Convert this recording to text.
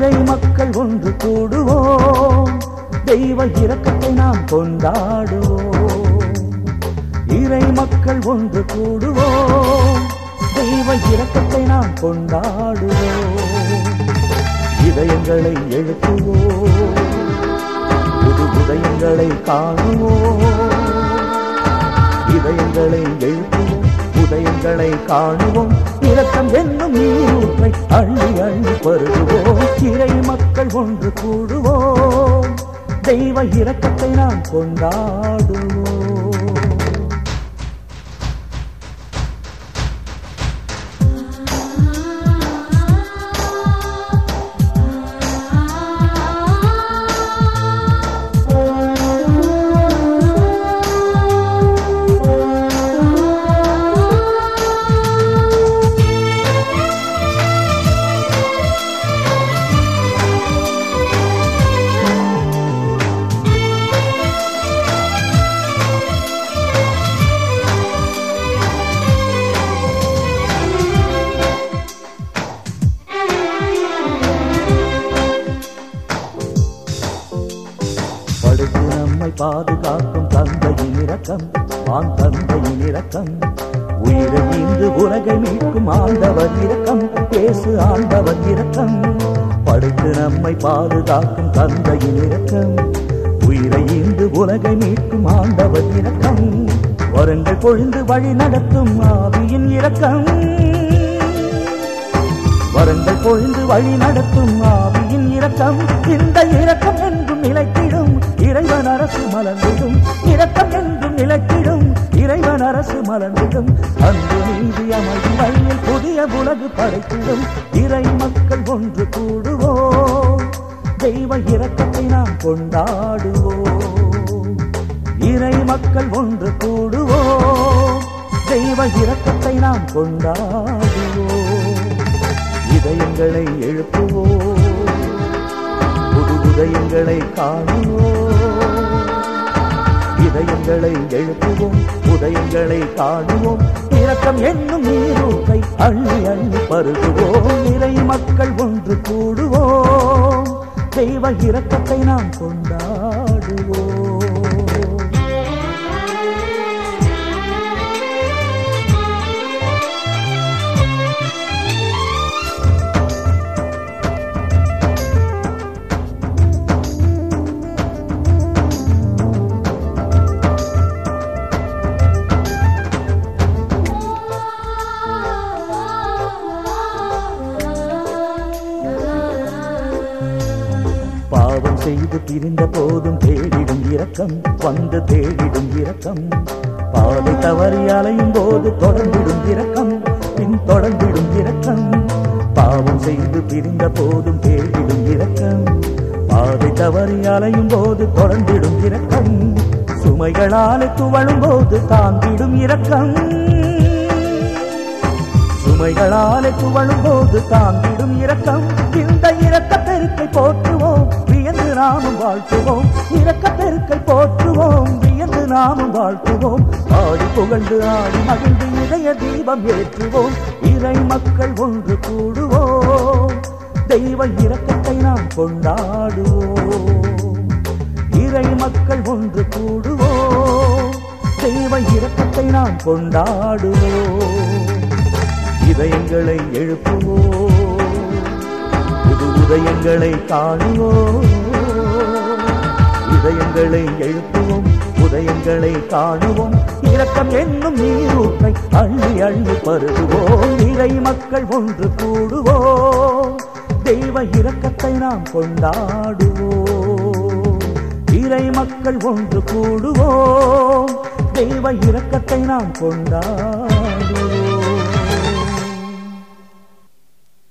இறை மக்கள் ஒன்று கூடுவோம் தெய்வ இரக்கத்தை நாம் கொண்டாடுவோம் இறை மக்கள் ஒன்று கூடுவோம் தெய்வ இரக்கத்தை நாம் கொண்டாடுவோம் இதயங்களை எழுப்புவோம் புது உதயங்களை காணுவோம் இதயங்களை எழுப்புவோம் உதயங்களை காணுவோம் இரக்கம் என்னும் நீரூற்றை அள்ளி அள்ளி பருகுவோம் இறை மக்கள் ஒன்று கூடுவோம் தெய்வ இரக்கத்தை நாம் கொண்டாடுவோம் படுத்து நம்மை பாதுகாக்கும் தந்தையின் இரக்கம் ஆண் தந்தையின் இரக்கம் உயிரை இன்று உலகை மீட்கும் ஆண்டவர் இரக்கம் பேசு ஆண்டவர் இரக்கம் படுத்து நம்மை பாதுகாக்கும் தந்தையின் இரக்கம் உயிரை இன்று உலகை மீட்கும் ஆண்டவர் இரக்கம் வரங்கள் பொழிந்து வழி நடத்தும் ஆவியின் இரக்கம் வரங்கள் பொழிந்து வழி நடத்தும் ஆவியின் இரக்கம் இந்த இரக்கம் என்றும் நிலைத்திடும் இறைவன் அரசு மலர்ந்திடும் இரக்கம் என்றும் நிலைத்திடும் இறைவன் அரசு மலர்ந்திடும் அன்பு நீதி அமைதி வழியில் புதிய உலகு படைத்திடும் இறை மக்கள் ஒன்று கூடுவோம் தெய்வ இரக்கத்தை நாம் கொண்டாடுவோம் இறை மக்கள் ஒன்று கூடுவோம் தெய்வ இரக்கத்தை நாம் கொண்டாடுவோம் இதயங்களை எழுப்புவோம் புது உதயங்களை காணுவோம் இதயங்களை எழுப்புவோம் உதயங்களை காணுவோம் இரக்கம் என்னும் நீரூட்டை அள்ளி அள்ளி பருகுவோம் இறை மக்கள் ஒன்று கூடுவோம் தெய்வ இரக்கத்தை நாம் கொண்டாடுவோம் பாவம் செய்து பிரிந்த போதும் தேடிடும் இரக்கம் வந்து தேடிடும் இரக்கம் பாதை தவறி அலையும் போது தொடர்ந்திடும் இரக்கம் பின் தொடர்ந்திடும் இரக்கம் பாவம் செய்து பிரிந்த போதும் தேடிடும் இரக்கம் பாதை தவறி அலையும் போது தொடர்ந்திடும் இரக்கம் சுமைகளாலே துவழும் போது தாங்கிடும் இரக்கம் சுமைகளாலே துவழும் போது தாங்கிடும் இரக்கம் இந்த இரக்க பெருக்கை போற்றுவோம் வியந்து நாமும் வாழ்த்துவோம் இரக்க பெருக்கை போற்றுவோம் வியந்து நாமும் வாழ்த்துவோம் ஆடி புகழ்ந்து ஆடி மகிழ்ந்து இதய தீபம் ஏற்றுவோம் இறை மக்கள் ஒன்று கூடுவோம் தெய்வ இரக்கத்தை நாம் கொண்டாடுவோம் இறை மக்கள் ஒன்று கூடுவோம் தெய்வ இரக்கத்தை நாம் கொண்டாடுவோம் இதயங்களை எழுப்புவோம் புது உதயங்களை காணுவோம் இதயங்களை எழுப்புவோம் உதயங்களை காணுவோம் இரக்கம் என்னும் நீரூற்றை அள்ளி அள்ளி பருகுவோம் இறை மக்கள் ஒன்று கூடுவோம் தெய்வ இரக்கத்தை நாம் கொண்டாடுவோம் இறை மக்கள் ஒன்று கூடுவோம் தெய்வ இரக்கத்தை நாம் கொண்டாடுவோம்